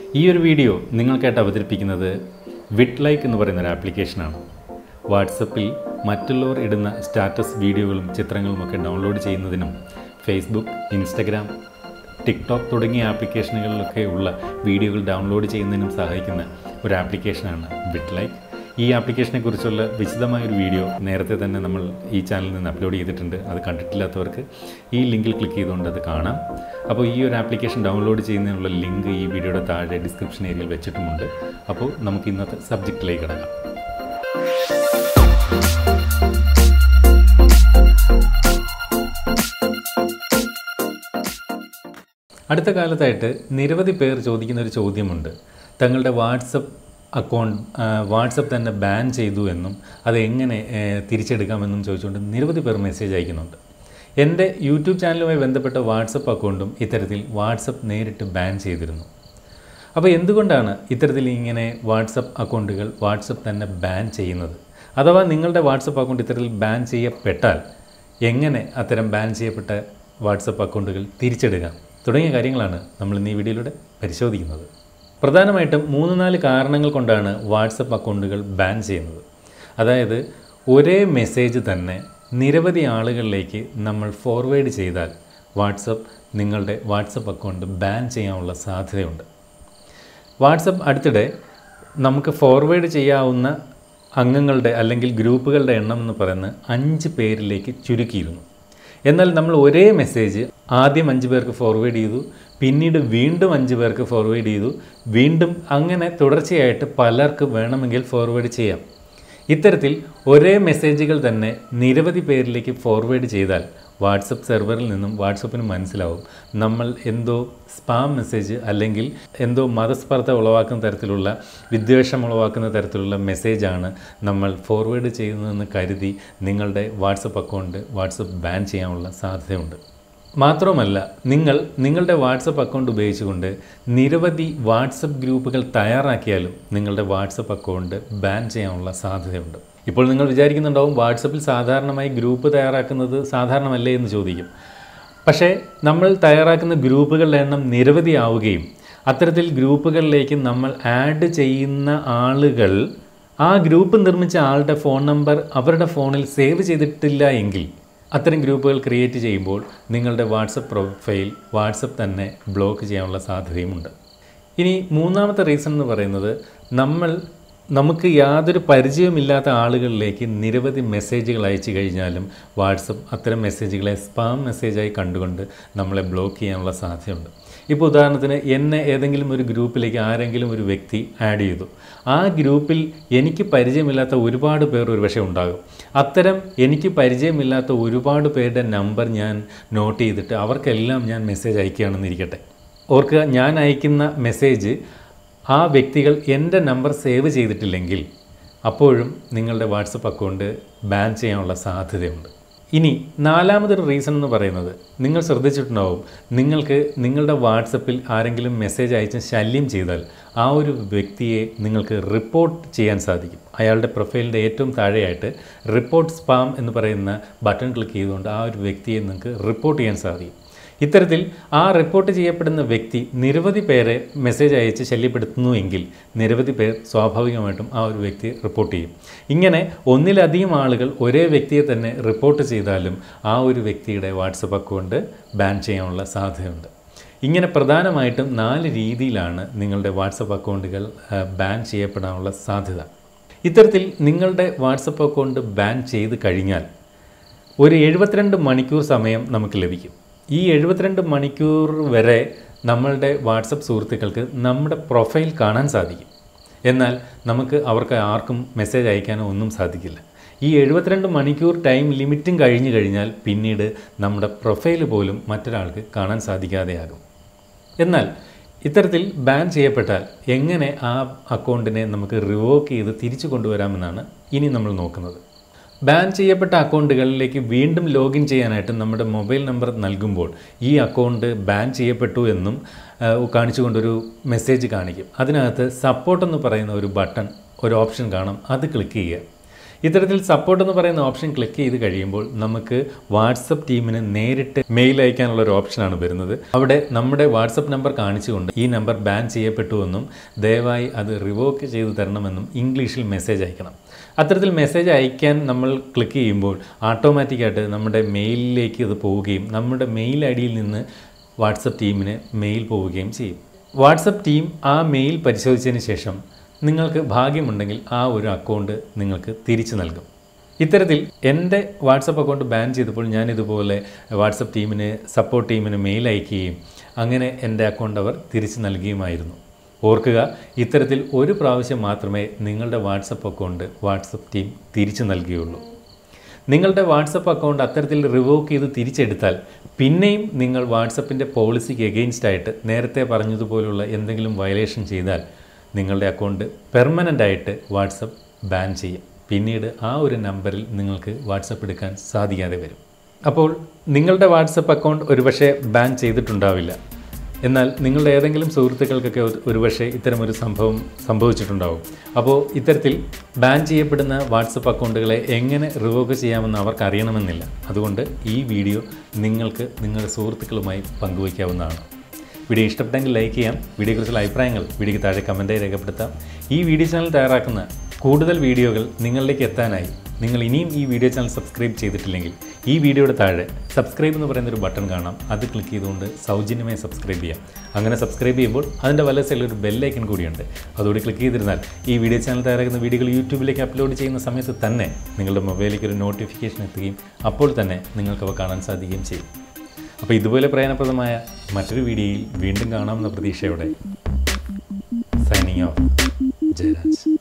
ഈ ഒരു വീഡിയോ നിങ്ങൾക്കായിട്ട് അവതരിപ്പിക്കുന്നത് വിറ്റ് ലൈക്ക് എന്ന് പറയുന്ന ഒരു ആപ്ലിക്കേഷനാണ് വാട്സപ്പിൽ മറ്റുള്ളവർ ഇടുന്ന സ്റ്റാറ്റസ് വീഡിയോകളും ചിത്രങ്ങളും ഒക്കെ ഡൗൺലോഡ് ചെയ്യുന്നതിനും ഫേസ്ബുക്ക് ഇൻസ്റ്റഗ്രാം ടിക്ടോക്ക് തുടങ്ങിയ ആപ്ലിക്കേഷനുകളിലൊക്കെ ഉള്ള വീഡിയോകൾ ഡൗൺലോഡ് ചെയ്യുന്നതിനും സഹായിക്കുന്ന ഒരു ആപ്ലിക്കേഷനാണ് വിറ്റ് ലൈക്ക് ഈ ആപ്ലിക്കേഷനെ കുറിച്ചുള്ള വിശദമായൊരു വീഡിയോ നേരത്തെ തന്നെ നമ്മൾ ഈ ചാനലിൽ നിന്ന് അപ്ലോഡ് ചെയ്തിട്ടുണ്ട് അത് കണ്ടിട്ടില്ലാത്തവർക്ക് ഈ ലിങ്കിൽ ക്ലിക്ക് ചെയ്തുകൊണ്ട് അത് കാണാം അപ്പോൾ ഈ ഒരു ആപ്ലിക്കേഷൻ ഡൗൺലോഡ് ചെയ്യുന്നതിനുള്ള ലിങ്ക് ഈ വീഡിയോയുടെ താഴെ ഡിസ്ക്രിപ്ഷൻ ഏരിയയിൽ വെച്ചിട്ടുമുണ്ട് അപ്പോൾ നമുക്ക് ഇന്നത്തെ സബ്ജക്റ്റിലേക്ക് കിടക്കാം അടുത്ത കാലത്തായിട്ട് നിരവധി പേർ ചോദിക്കുന്ന ഒരു ചോദ്യമുണ്ട് തങ്ങളുടെ വാട്സപ്പ് അക്കൗണ്ട് വാട്സപ്പ് തന്നെ ബാൻ ചെയ്തു എന്നും അത് എങ്ങനെ ഏഹ്, തിരിച്ചെടുക്കാമെന്നും ചോദിച്ചുകൊണ്ട് നിരവധി പേർ മെസ്സേജ് അയക്കുന്നുണ്ട് എൻ്റെ യൂട്യൂബ് ചാനലുമായി ബന്ധപ്പെട്ട വാട്സപ്പ് അക്കൗണ്ടും ഇത്തരത്തിൽ വാട്സപ്പ് നേരിട്ട് ബാൻ ചെയ്തിരുന്നു അപ്പോൾ എന്തുകൊണ്ടാണ് ഇത്തരത്തിൽ ഇങ്ങനെ വാട്സപ്പ് അക്കൗണ്ടുകൾ വാട്സപ്പ് തന്നെ ബാൻ ചെയ്യുന്നത് അഥവാ നിങ്ങളുടെ വാട്സപ്പ് അക്കൗണ്ട് ഇത്തരത്തിൽ ബാൻ ചെയ്യപ്പെട്ടാൽ എങ്ങനെ അത്തരം ബാൻ ചെയ്യപ്പെട്ട വാട്സപ്പ് അക്കൗണ്ടുകൾ തിരിച്ചെടുക്കാം തുടങ്ങിയ കാര്യങ്ങളാണ് നമ്മൾ ഇന്ന് ഈ വീഡിയോയിലൂടെ പരിശോധിക്കുന്നത് പ്രധാനമായിട്ടും മൂന്ന് നാല് കാരണങ്ങൾ കൊണ്ടാണ് വാട്സപ്പ് അക്കൗണ്ടുകൾ ബാൻ ചെയ്യുന്നത് അതായത് ഒരേ മെസ്സേജ് തന്നെ നിരവധി ആളുകളിലേക്ക് നമ്മൾ ഫോർവേഡ് ചെയ്താൽ വാട്സപ്പ് നിങ്ങളുടെ വാട്സപ്പ് അക്കൗണ്ട് ബാൻ ചെയ്യാനുള്ള സാധ്യതയുണ്ട് വാട്സപ്പ് അടുത്തിടെ നമുക്ക് ഫോർവേഡ് ചെയ്യാവുന്ന അംഗങ്ങളുടെ അല്ലെങ്കിൽ ഗ്രൂപ്പുകളുടെ എണ്ണം എന്ന് പറയുന്നത് അഞ്ച് പേരിലേക്ക് ചുരുക്കിയിരുന്നു എന്നാൽ നമ്മൾ ഒരേ മെസ്സേജ് ആദ്യം അഞ്ച് പേർക്ക് ഫോർവേഡ് ചെയ്തു പിന്നീട് വീണ്ടും അഞ്ച് പേർക്ക് ഫോർവേഡ് ചെയ്തു വീണ്ടും അങ്ങനെ തുടർച്ചയായിട്ട് പലർക്ക് വേണമെങ്കിൽ ഫോർവേഡ് ചെയ്യാം ഇത്തരത്തിൽ ഒരേ മെസ്സേജുകൾ തന്നെ നിരവധി പേരിലേക്ക് ഫോർവേഡ് ചെയ്താൽ വാട്സപ്പ് സെർവറിൽ നിന്നും വാട്സപ്പിന് മനസ്സിലാവും നമ്മൾ എന്തോ സ്പാം മെസ്സേജ് അല്ലെങ്കിൽ എന്തോ മതസ്പർദ്ധ ഉളവാക്കുന്ന തരത്തിലുള്ള വിദ്വേഷം ഉളവാക്കുന്ന തരത്തിലുള്ള മെസ്സേജാണ് നമ്മൾ ഫോർവേഡ് ചെയ്യുന്നതെന്ന് കരുതി നിങ്ങളുടെ വാട്സപ്പ് അക്കൗണ്ട് വാട്സപ്പ് ബാൻ ചെയ്യാനുള്ള സാധ്യതയുണ്ട് മാത്രവുമല്ല നിങ്ങൾ നിങ്ങളുടെ വാട്സപ്പ് അക്കൗണ്ട് ഉപയോഗിച്ചുകൊണ്ട് നിരവധി വാട്സപ്പ് ഗ്രൂപ്പുകൾ തയ്യാറാക്കിയാലും നിങ്ങളുടെ വാട്സപ്പ് അക്കൗണ്ട് ബാൻ ചെയ്യാനുള്ള സാധ്യതയുണ്ട് ഇപ്പോൾ നിങ്ങൾ വിചാരിക്കുന്നുണ്ടാവും വാട്സപ്പിൽ സാധാരണമായി ഗ്രൂപ്പ് തയ്യാറാക്കുന്നത് സാധാരണമല്ലേ എന്ന് ചോദിക്കും പക്ഷേ നമ്മൾ തയ്യാറാക്കുന്ന ഗ്രൂപ്പുകളുടെ എണ്ണം നിരവധിയാവുകയും അത്തരത്തിൽ ഗ്രൂപ്പുകളിലേക്ക് നമ്മൾ ആഡ് ചെയ്യുന്ന ആളുകൾ ആ ഗ്രൂപ്പ് നിർമ്മിച്ച ആളുടെ ഫോൺ നമ്പർ അവരുടെ ഫോണിൽ സേവ് ചെയ്തിട്ടില്ല എങ്കിൽ അത്തരം ഗ്രൂപ്പുകൾ ക്രിയേറ്റ് ചെയ്യുമ്പോൾ നിങ്ങളുടെ വാട്സപ്പ് പ്രൊഫൈൽ വാട്സപ്പ് തന്നെ ബ്ലോക്ക് ചെയ്യാനുള്ള സാധ്യതയുമുണ്ട് ഇനി മൂന്നാമത്തെ റീസൺ എന്ന് പറയുന്നത് നമ്മൾ നമുക്ക് യാതൊരു പരിചയമില്ലാത്ത ആളുകളിലേക്ക് നിരവധി മെസ്സേജുകൾ അയച്ചു കഴിഞ്ഞാലും വാട്സപ്പ് അത്തരം മെസ്സേജുകളെ സ്പാം മെസ്സേജായി കണ്ടുകൊണ്ട് നമ്മളെ ബ്ലോക്ക് ചെയ്യാനുള്ള സാധ്യതയുണ്ട് ഇപ്പോൾ ഉദാഹരണത്തിന് എന്നെ ഏതെങ്കിലും ഒരു ഗ്രൂപ്പിലേക്ക് ആരെങ്കിലും ഒരു വ്യക്തി ആഡ് ചെയ്തു ആ ഗ്രൂപ്പിൽ എനിക്ക് പരിചയമില്ലാത്ത ഒരുപാട് പേർ ഒരുപക്ഷെ ഉണ്ടാകും അത്തരം എനിക്ക് പരിചയമില്ലാത്ത ഒരുപാട് പേരുടെ നമ്പർ ഞാൻ നോട്ട് ചെയ്തിട്ട് അവർക്കെല്ലാം ഞാൻ മെസ്സേജ് അയക്കുകയാണെന്നിരിക്കട്ടെ ഓർക്കുക ഞാൻ അയക്കുന്ന മെസ്സേജ് ആ വ്യക്തികൾ എൻ്റെ നമ്പർ സേവ് ചെയ്തിട്ടില്ലെങ്കിൽ അപ്പോഴും നിങ്ങളുടെ വാട്സപ്പ് അക്കൗണ്ട് ബാൻ ചെയ്യാനുള്ള സാധ്യതയുണ്ട് ഇനി നാലാമതൊരു റീസൺ എന്ന് പറയുന്നത് നിങ്ങൾ ശ്രദ്ധിച്ചിട്ടുണ്ടാവും നിങ്ങൾക്ക് നിങ്ങളുടെ വാട്സപ്പിൽ ആരെങ്കിലും മെസ്സേജ് അയച്ച് ശല്യം ചെയ്താൽ ആ ഒരു വ്യക്തിയെ നിങ്ങൾക്ക് റിപ്പോർട്ട് ചെയ്യാൻ സാധിക്കും അയാളുടെ പ്രൊഫൈലിൻ്റെ ഏറ്റവും താഴെയായിട്ട് റിപ്പോർട്ട് സ്പാം എന്ന് പറയുന്ന ബട്ടൺ ക്ലിക്ക് ചെയ്തുകൊണ്ട് ആ ഒരു വ്യക്തിയെ നിങ്ങൾക്ക് റിപ്പോർട്ട് ചെയ്യാൻ സാധിക്കും ഇത്തരത്തിൽ ആ റിപ്പോർട്ട് ചെയ്യപ്പെടുന്ന വ്യക്തി നിരവധി പേരെ മെസ്സേജ് അയച്ച് ശല്യപ്പെടുത്തുന്നുവെങ്കിൽ നിരവധി പേർ സ്വാഭാവികമായിട്ടും ആ ഒരു വ്യക്തിയെ റിപ്പോർട്ട് ചെയ്യും ഇങ്ങനെ ഒന്നിലധികം ആളുകൾ ഒരേ വ്യക്തിയെ തന്നെ റിപ്പോർട്ട് ചെയ്താലും ആ ഒരു വ്യക്തിയുടെ വാട്സപ്പ് അക്കൗണ്ട് ബാൻ ചെയ്യാനുള്ള സാധ്യതയുണ്ട് ഇങ്ങനെ പ്രധാനമായിട്ടും നാല് രീതിയിലാണ് നിങ്ങളുടെ വാട്സപ്പ് അക്കൗണ്ടുകൾ ആ, ബാൻ ചെയ്യപ്പെടാനുള്ള സാധ്യത ഇത്തരത്തിൽ നിങ്ങളുടെ വാട്സപ്പ് അക്കൗണ്ട് ബാൻ ചെയ്ത് കഴിഞ്ഞാൽ ഒരു എഴുപത്തിരണ്ട് മണിക്കൂർ സമയം നമുക്ക് ലഭിക്കും ഈ എഴുപത്തിരണ്ട് മണിക്കൂർ വരെ നമ്മളുടെ വാട്സപ്പ് സുഹൃത്തുക്കൾക്ക് നമ്മുടെ പ്രൊഫൈൽ കാണാൻ സാധിക്കും എന്നാൽ നമുക്ക് അവർക്ക് ആർക്കും മെസ്സേജ് അയക്കാനോ ഒന്നും സാധിക്കില്ല ഈ എഴുപത്തിരണ്ട് മണിക്കൂർ ടൈം ലിമിറ്റും കഴിഞ്ഞു കഴിഞ്ഞാൽ പിന്നീട് നമ്മുടെ പ്രൊഫൈൽ പോലും മറ്റൊരാൾക്ക് കാണാൻ സാധിക്കാതെയാകും എന്നാൽ ഇത്തരത്തിൽ ബാൻ ചെയ്യപ്പെട്ടാൽ എങ്ങനെ ആ അക്കൗണ്ടിനെ നമുക്ക് റിവോക്ക് ചെയ്ത് തിരിച്ചു കൊണ്ടുവരാമെന്നാണ് ഇനി നമ്മൾ നോക്കുന്നത് ബാൻ ചെയ്യപ്പെട്ട അക്കൗണ്ടുകളിലേക്ക് വീണ്ടും ലോഗിൻ ചെയ്യാനായിട്ട് നമ്മുടെ മൊബൈൽ നമ്പർ നൽകുമ്പോൾ ഈ അക്കൗണ്ട് ബാൻ ചെയ്യപ്പെട്ടു എന്നും ആ, കാണിച്ചുകൊണ്ടൊരു മെസ്സേജ് കാണിക്കും അതിനകത്ത് സപ്പോർട്ട് എന്ന് പറയുന്ന ഒരു ബട്ടൺ ഒരു ഓപ്ഷൻ കാണും അത് ക്ലിക്ക് ചെയ്യുക ഇത്തരത്തിൽ സപ്പോർട്ട് എന്ന് പറയുന്ന ഓപ്ഷൻ ക്ലിക്ക് ചെയ്ത് കഴിയുമ്പോൾ നമുക്ക് വാട്സപ്പ് ടീമിന് നേരിട്ട് മെയിൽ അയക്കാനുള്ള ഒരു ഓപ്ഷനാണ് വരുന്നത് അവിടെ നമ്മുടെ വാട്സപ്പ് നമ്പർ കാണിച്ചുകൊണ്ട് ഈ നമ്പർ ബാൻ ചെയ്യപ്പെട്ടുവെന്നും ദയവായി അത് റിവോക്ക് ചെയ്തു തരണമെന്നും ഇംഗ്ലീഷിൽ മെസ്സേജ് അയക്കണം അത്തരത്തിൽ മെസ്സേജ് അയക്കാൻ നമ്മൾ ക്ലിക്ക് ചെയ്യുമ്പോൾ ഓട്ടോമാറ്റിക്കായിട്ട് നമ്മുടെ മെയിലിലേക്ക് അത് പോവുകയും നമ്മുടെ മെയിൽ ഐ ഡിയിൽ നിന്ന് വാട്സപ്പ് ടീമിന് മെയിൽ പോവുകയും ചെയ്യും വാട്സപ്പ് ടീം ആ മെയിൽ പരിശോധിച്ചതിന് ശേഷം നിങ്ങൾക്ക് ഭാഗ്യമുണ്ടെങ്കിൽ ആ ഒരു അക്കൗണ്ട് നിങ്ങൾക്ക് തിരിച്ചു നൽകും ഇത്തരത്തിൽ എൻ്റെ വാട്സപ്പ് അക്കൗണ്ട് ബാൻ ചെയ്തപ്പോൾ ഞാൻ ഇതുപോലെ വാട്സപ്പ് ടീമിന് സപ്പോർട്ട് ടീമിന് മെയിൽ അയക്കുകയും അങ്ങനെ എൻ്റെ അക്കൗണ്ട് അവർ തിരിച്ചു നൽകുകയുമായിരുന്നു ഓർക്കുക ഇത്തരത്തിൽ ഒരു പ്രാവശ്യം മാത്രമേ നിങ്ങളുടെ വാട്സപ്പ് അക്കൗണ്ട് വാട്സപ്പ് ടീം തിരിച്ചു നൽകുകയുള്ളൂ നിങ്ങളുടെ വാട്സപ്പ് അക്കൗണ്ട് അത്തരത്തിൽ റിവോക്ക് ചെയ്ത് തിരിച്ചെടുത്താൽ പിന്നെയും നിങ്ങൾ വാട്സപ്പിൻ്റെ പോളിസിക്ക് എഗെയിൻസ്റ്റ് ആയിട്ട് നേരത്തെ പറഞ്ഞതുപോലുള്ള എന്തെങ്കിലും വയലേഷൻ ചെയ്താൽ നിങ്ങളുടെ അക്കൗണ്ട് പെർമനൻ്റ് ആയിട്ട് വാട്സപ്പ് ബാൻ ചെയ്യും പിന്നീട് ആ ഒരു നമ്പറിൽ നിങ്ങൾക്ക് വാട്സപ്പ് എടുക്കാൻ സാധിക്കാതെ വരും അപ്പോൾ നിങ്ങളുടെ വാട്സപ്പ് അക്കൗണ്ട് ഒരുപക്ഷെ ബാൻ ചെയ്തിട്ടുണ്ടാവില്ല എന്നാൽ നിങ്ങളുടെ ഏതെങ്കിലും സുഹൃത്തുക്കൾക്കൊക്കെ ഒരു- ഒരുപക്ഷെ ഇത്തരമൊരു സംഭവം സംഭവിച്ചിട്ടുണ്ടാവും അപ്പോൾ ഇത്തരത്തിൽ ബാൻ ചെയ്യപ്പെടുന്ന വാട്സപ്പ് അക്കൗണ്ടുകളെ എങ്ങനെ റിവോക്ക് ചെയ്യാമെന്ന് അവർക്ക് അറിയണമെന്നില്ല അതുകൊണ്ട് ഈ വീഡിയോ നിങ്ങൾക്ക് നിങ്ങളുടെ സുഹൃത്തുക്കളുമായി പങ്കുവയ്ക്കാവുന്നതാണ് വീഡിയോ ഇഷ്ടപ്പെട്ടെങ്കിൽ ലൈക്ക് ചെയ്യാം വീഡിയോയെക്കുറിച്ചുള്ള അഭിപ്രായങ്ങൾ വീഡിയോയ്ക്ക് താഴെ കമൻറ്റായി രേഖപ്പെടുത്താം ഈ വീഡിയോ ചാനൽ തയ്യാറാക്കുന്ന കൂടുതൽ വീഡിയോകൾ നിങ്ങളിലേക്ക് എത്താനായി നിങ്ങൾ ഇനിയും ഈ വീഡിയോ ചാനൽ സബ്സ്ക്രൈബ് ചെയ്തിട്ടില്ലെങ്കിൽ ഈ വീഡിയോയുടെ താഴെ സബ്സ്ക്രൈബ് എന്ന് പറയുന്ന ഒരു ബട്ടൺ കാണാം അത് ക്ലിക്ക് ചെയ്തുകൊണ്ട് സൗജന്യമായി സബ്സ്ക്രൈബ് ചെയ്യാം അങ്ങനെ സബ്സ്ക്രൈബ് ചെയ്യുമ്പോൾ അതിൻ്റെ വല സൈഡിൽ ഒരു ബെല്ലൈക്കൺ കൂടിയുണ്ട് അതുകൂടി ക്ലിക്ക് ചെയ്തിരുന്നാൽ ഈ വീഡിയോ ചാനൽ തയ്യാറാക്കുന്ന വീഡിയോകൾ യൂട്യൂബിലേക്ക് അപ്ലോഡ് ചെയ്യുന്ന സമയത്ത് തന്നെ നിങ്ങളുടെ മൊബൈലിലേക്ക് ഒരു നോട്ടിഫിക്കേഷൻ എത്തുകയും അപ്പോൾ തന്നെ നിങ്ങൾക്കവ കാണാൻ സാധിക്കുകയും ചെയ്യും അപ്പോൾ ഇതുപോലെ പ്രയോജനപ്രദമായ മറ്റൊരു വീഡിയോയിൽ വീണ്ടും കാണാമെന്ന പ്രതീക്ഷയോടെ സൈനിങ് ഓഫ് ജയരാജ്